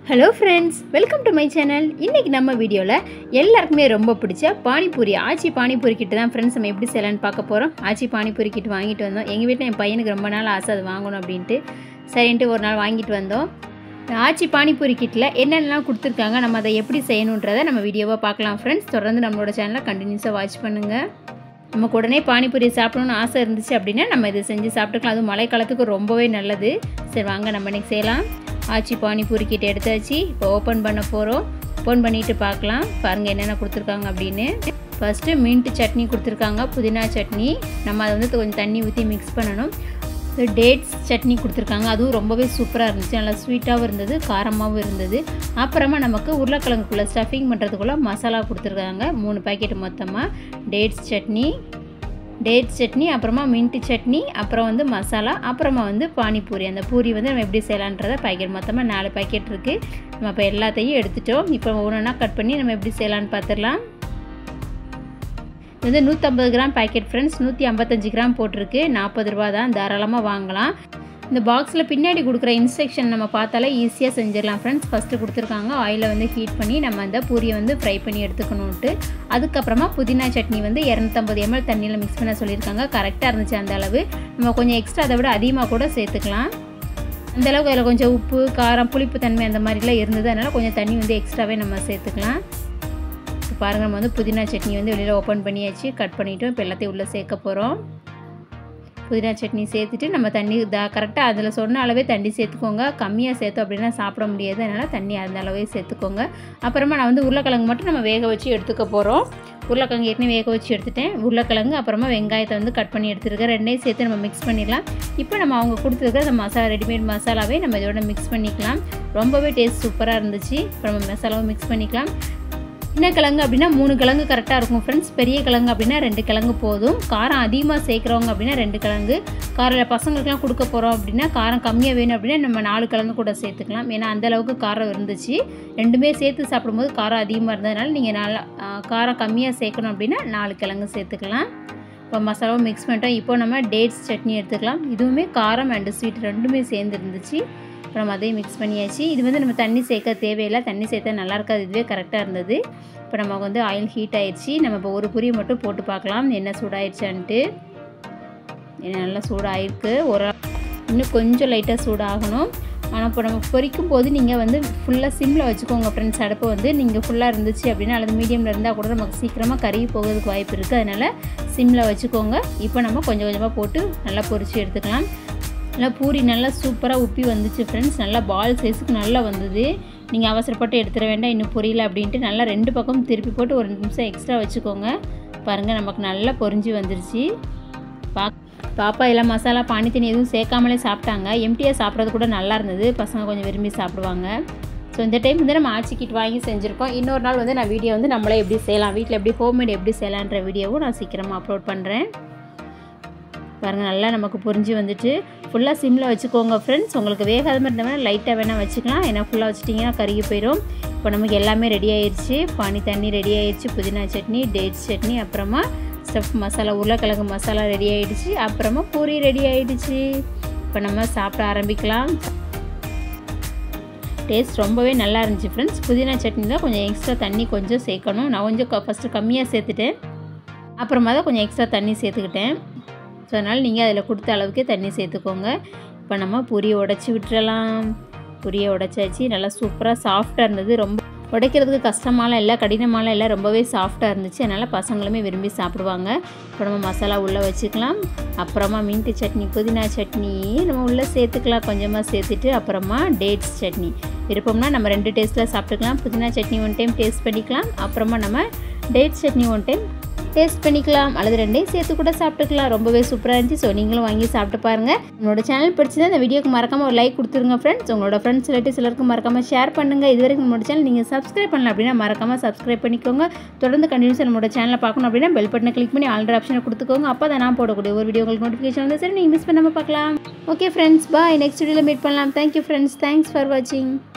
hello friends welcome to my channel இன்றைக்கி நம்ம வீடியோவில் எல்லாருக்குமே ரொம்ப பிடிச்ச பானிபூரி ஆச்சி பானிபூரி கிட்ட தான் ஃப்ரெண்ட்ஸ் நம்ம எப்படி செய்யலான்னு பார்க்க போகிறோம் ஆச்சி பானிபூரி கிட்ட வாங்கிட்டு வந்தோம் எங்கள் வீட்டில் என் பையனுக்கு ரொம்ப நாள் ஆசை அது வாங்கணும் அப்படின்ட்டு சரின்ட்டு ஒரு நாள் வாங்கிட்டு வந்தோம் ஆச்சி பானிபூரி கிட்டில் என்னென்னலாம் கொடுத்துருக்காங்க நம்ம அதை எப்படி செய்யணுன்றதை நம்ம வீடியோவாக பார்க்கலாம் ஃப்ரெண்ட்ஸ் தொடர்ந்து நம்மளோட சேனலை கண்டினியூஸாக வாட்ச் பண்ணுங்கள் நமக்கு உடனே பானிபூரி சாப்பிடணும்னு ஆசை இருந்துச்சு அப்படின்னா நம்ம இதை செஞ்சு சாப்பிட்டுக்கலாம் அதுவும் மழைக்காலத்துக்கு ரொம்பவே நல்லது சரி வாங்க நம்ம இன்னைக்கு செய்யலாம் ஆச்சி பானிபூரி கிட்ட எடுத்தாச்சு இப்போ ஓப்பன் பண்ண போகிறோம் ஓப்பன் பண்ணிட்டு பார்க்கலாம் பாருங்கள் என்னென்ன கொடுத்துருக்காங்க அப்படின்னு ஃபஸ்ட்டு மின்ட் சட்னி கொடுத்துருக்காங்க புதினா சட்னி நம்ம அதை வந்து கொஞ்சம் தண்ணி ஊற்றி மிக்ஸ் பண்ணணும் டேட்ஸ் சட்னி கொடுத்துருக்காங்க அதுவும் ரொம்பவே சூப்பராக இருந்துச்சு நல்லா ஸ்வீட்டாகவும் இருந்தது காரமாகவும் இருந்தது அப்புறமா நமக்கு உருளைக்கிழங்குக்குள்ளே ஸ்டஃபிங் பண்ணுறதுக்குள்ளே மசாலா கொடுத்துருக்காங்க மூணு பாக்கெட் மொத்தமாக டேட்ஸ் சட்னி டேட்ஸ் சட்னி அப்புறமா மின்ட்டு சட்னி அப்புறம் வந்து மசாலா அப்புறமா வந்து பானிபூரி அந்த பூரி வந்து நம்ம எப்படி செய்யலான்றதை பாக்கெட் மொத்தமாக நாலு பாக்கெட் இருக்குது நம்ம இப்போ எல்லாத்தையும் எடுத்துட்டோம் இப்போ ஒன்று கட் பண்ணி நம்ம எப்படி செய்யலான்னு பார்த்துடலாம் இது வந்து நூற்றம்பது கிராம் பாக்கெட் ஃப்ரெண்ட்ஸ் நூற்றி ஐம்பத்தஞ்சு கிராம் போட்டிருக்கு நாற்பது ரூபா தான் தாராளமாக வாங்கலாம் இந்த பாக்ஸில் பின்னாடி கொடுக்குற இன்ஸ்ட்ரக்ஷன் நம்ம பார்த்தாலே ஈஸியாக செஞ்சிடலாம் ஃப்ரெண்ட்ஸ் ஃபஸ்ட்டு கொடுத்துருக்காங்க ஆயிலை வந்து ஹீட் பண்ணி நம்ம அந்த பூரியை வந்து ஃப்ரை பண்ணி எடுத்துக்கணுன்ட்டு அதுக்கப்புறமா புதினா சட்னி வந்து இரநூத்தம்பது எம்எல் தண்ணியில் மிக்ஸ் பண்ண சொல்லியிருக்காங்க கரெக்டாக இருந்துச்சு அந்த அளவு நம்ம கொஞ்சம் எக்ஸ்ட்ரா அதை விட அதிகமாக கூட சேர்த்துக்கலாம் அந்தளவுக்கு அதில் கொஞ்சம் உப்பு காரம் புளிப்பு தன்மை அந்த மாதிரிலாம் இருந்தது அதனால் கொஞ்சம் தண்ணி வந்து எக்ஸ்ட்ராவே நம்ம சேர்த்துக்கலாம் இப்போ பாருங்கள் நம்ம வந்து புதினா சட்னி வந்து வெளியில் ஓப்பன் பண்ணியாச்சு கட் பண்ணிவிட்டோம் இப்போ எல்லாத்தையும் உள்ளே சேர்க்க போகிறோம் புதினா சட்னி சேர்த்துட்டு நம்ம தண்ணி த கரெக்டாக அதில் சொன்ன அளவே தண்ணி சேர்த்துக்கோங்க கம்மியாக சேர்த்தோம் அப்படின்னா சாப்பிட முடியாது அதனால் தண்ணி அந்த அளவே சேர்த்துக்கோங்க அப்புறமா நான் வந்து உருளைக்கிழங்கு மட்டும் நம்ம வேக வச்சு எடுத்துக்க போகிறோம் உருளைக்கிழங்கு ஏற்கனவே வேக வச்சு எடுத்துட்டேன் உருளைக்கிழங்கு அப்புறமா வெங்காயத்தை வந்து கட் பண்ணி எடுத்துருக்கேன் ரெண்டையும் சேர்த்து நம்ம மிக்ஸ் பண்ணிடலாம் இப்போ நம்ம அவங்க கொடுத்துருக்க அந்த மசாலா ரெடிமேட் மசாலாவே நம்ம இதோட மிக்ஸ் பண்ணிக்கலாம் ரொம்பவே டேஸ்ட் சூப்பராக இருந்துச்சு இப்போ நம்ம மசாலாவும் மிக்ஸ் பண்ணிக்கலாம் சின்ன கிழங்கு அப்படின்னா மூணு கிழங்கு கரெக்டாக இருக்கும் ஃப்ரெண்ட்ஸ் பெரிய கிழங்கு அப்படின்னா ரெண்டு கிழங்கு போதும் காரம் அதிகமாக சேர்க்குறவங்க அப்படின்னா ரெண்டு கிழங்கு காரம் பசங்களுக்குலாம் கொடுக்க போகிறோம் அப்படின்னா காரம் கம்மியாக வேணும் அப்படின்னா நம்ம நாலு கிழங்கு கூட சேர்த்துக்கலாம் ஏன்னா அந்தளவுக்கு காரம் இருந்துச்சு ரெண்டுமே சேர்த்து சாப்பிடும்போது காரம் அதிகமாக இருந்ததுனால நீங்கள் நல்லா காரம் கம்மியாக சேர்க்கணும் அப்படின்னா நாலு கிழங்கு சேர்த்துக்கலாம் இப்போ மசாலாவும் மிக்ஸ் பண்ணிட்டோம் இப்போ நம்ம டேட்ஸ் சட்னி எடுத்துக்கலாம் இதுவுமே காரம் அண்டு ஸ்வீட் ரெண்டுமே சேர்ந்து இருந்துச்சு இப்போ நம்ம அதையும் மிக்ஸ் பண்ணியாச்சு இது வந்து நம்ம தண்ணி சேர்க்க தேவையில்லை தண்ணி சேர்த்தா நல்லா இருக்காது இதுவே கரெக்டாக இருந்தது இப்போ நமக்கு வந்து ஆயில் ஹீட் ஆயிடுச்சு நம்ம இப்போ ஒரு பொரியை மட்டும் போட்டு பார்க்கலாம் என்ன சூடாயிடுச்சான்ட்டு என்ன நல்லா சூடாயிருக்கு ஒரு இன்னும் கொஞ்சம் லைட்டாக சூடாகணும் ஆனால் இப்போ நம்ம பொரிக்கும் போது நீங்கள் வந்து ஃபுல்லாக சிம்மில் வச்சுக்கோங்க ஃப்ரெண்ட்ஸ் அடுப்பு வந்து நீங்கள் ஃபுல்லாக இருந்துச்சு அப்படின்னா அல்லது மீடியமில் இருந்தால் கூட நமக்கு சீக்கிரமாக கருகி போகிறதுக்கு வாய்ப்பு இருக்குது அதனால் சிம்மில் வச்சுக்கோங்க இப்போ நம்ம கொஞ்சம் கொஞ்சமாக போட்டு நல்லா பொரித்து எடுத்துக்கலாம் நல்லா பூரி நல்லா சூப்பராக உப்பி வந்துச்சு ஃப்ரெண்ட்ஸ் நல்லா பால் சைஸுக்கு நல்லா வந்தது நீங்கள் அவசரப்பட்டு எடுத்துட வேண்டாம் இன்னும் புரியல அப்படின்ட்டு நல்லா ரெண்டு பக்கம் திருப்பி போட்டு ஒரு ரெண்டு நிமிஷம் எக்ஸ்ட்ரா வச்சுக்கோங்க பாருங்கள் நமக்கு நல்லா பொரிஞ்சு வந்துருச்சு பா பாப்பா எல்லாம் மசாலா பானி தண்ணி எதுவும் சேர்க்காமலே சாப்பிட்டாங்க எம்டியாக சாப்பிட்றது கூட நல்லா இருந்தது பசங்க கொஞ்சம் விரும்பி சாப்பிடுவாங்க ஸோ இந்த டைம் வந்து நம்ம ஆச்சி கிட் வாங்கி செஞ்சுருக்கோம் இன்னொரு நாள் வந்து நான் வீடியோ வந்து நம்மளே எப்படி செய்யலாம் வீட்டில் எப்படி ஹோம்மேட் எப்படி செய்யலான்ற வீடியோவும் நான் சீக்கிரமாக அப்லோட் பண்ணுறேன் பாருங்கள் நல்லா நமக்கு புரிஞ்சு வந்துட்டு ஃபுல்லாக சிம்மில் வச்சுக்கோங்க ஃப்ரெண்ட்ஸ் உங்களுக்கு வேகாத மாதிரி இருந்தால் லைட்டாக வேணால் வச்சுக்கலாம் ஏன்னா ஃபுல்லாக வச்சிட்டிங்கன்னா கருகி போயிடும் இப்போ நமக்கு எல்லாமே ரெடி ஆயிடுச்சு பானி தண்ணி ரெடி ஆயிடுச்சு புதினா சட்னி டேட்ஸ் சட்னி அப்புறமா ஸ்டஃப் மசாலா உருளைக்கிழங்கு மசாலா ரெடி ஆகிடுச்சு அப்புறமா பூரி ரெடி ஆகிடுச்சு இப்போ நம்ம சாப்பிட ஆரம்பிக்கலாம் டேஸ்ட் ரொம்பவே நல்லா இருந்துச்சு ஃப்ரெண்ட்ஸ் புதினா சட்னி தான் கொஞ்சம் எக்ஸ்ட்ரா தண்ணி கொஞ்சம் சேர்க்கணும் நான் கொஞ்சம் ஃபஸ்ட்டு கம்மியாக சேர்த்துட்டேன் அப்புறமா தான் கொஞ்சம் எக்ஸ்ட்ரா தண்ணி சேர்த்துக்கிட்டேன் ஸோ அதனால் நீங்கள் அதில் கொடுத்த அளவுக்கே தண்ணி சேர்த்துக்கோங்க இப்போ நம்ம பொரியை உடச்சி விட்டுறலாம் பொரியை உடச்சாச்சு நல்லா சூப்பராக சாஃப்டாக இருந்தது ரொம்ப உடைக்கிறதுக்கு கஷ்டமாலாம் இல்லை கடினமாலாம் இல்லை ரொம்பவே சாஃப்டாக இருந்துச்சு அதனால் பசங்களுமே விரும்பி சாப்பிடுவாங்க இப்போ நம்ம மசாலா உள்ளே வச்சுக்கலாம் அப்புறமா மின்ட்டு சட்னி புதினா சட்னி நம்ம உள்ளே சேர்த்துக்கலாம் கொஞ்சமாக சேர்த்துட்டு அப்புறமா டேட்ஸ் சட்னி விருப்பம்னா நம்ம ரெண்டு டேஸ்ட்டில் சாப்பிட்டுக்கலாம் புதினா சட்னி ஒன் டைம் டேஸ்ட் பண்ணிக்கலாம் அப்புறமா நம்ம டேட்ஸ் சட்னி ஒன் டைம் டேஸ்ட் பண்ணிக்கலாம் அல்லது ரெண்டையும் சேர்த்து கூட சாப்பிட்டுக்கலாம் ரொம்பவே சூப்பராக இருந்துச்சு ஸோ நீங்களும் வாங்கி சாப்பிட்டு பாருங்கள் உங்களோட சேனல் பிடிச்சதா இந்த வீடியோக்கு மறக்காமல் ஒரு லைக் கொடுத்துருங்க ஃப்ரெண்ட்ஸ் உங்களோட ஃப்ரெண்ட்ஸ் ரிலேட்டிவ் சிலருக்கு மறக்காமல் ஷேர் பண்ணுங்கள் இது வரைக்கும் நம்மளோட சேனல் நீங்கள் சப்ஸ்கிரைப் பண்ணல அப்படின்னா மறக்காமல் சப்ஸ்கிரைப் பண்ணிக்கோங்க தொடர்ந்து கண்டினியூஸாக நம்மளோட சேனலை பார்க்கணும் அப்படின்னா பெல் பட்டனை கிளிக் பண்ணி ஆல்ரெடி ஆப்ஷனை கொடுத்துக்கோங்க அப்போ தான் நான் போடக்கூடிய ஒரு வீடியோ உங்களுக்கு நோட்டிஃபிகேஷன் வந்து சரி நீங்கள் மிஸ் பண்ணாமல் பார்க்கலாம் ஓகே ஃப்ரெண்ட்ஸ் பாய் நெக்ஸ்ட் வீடியோவில் மீட் பண்ணலாம் தேங்க்யூ ஃப்ரெண்ட்ஸ் தேங்க்ஸ் ஃபார் வாட்சிங்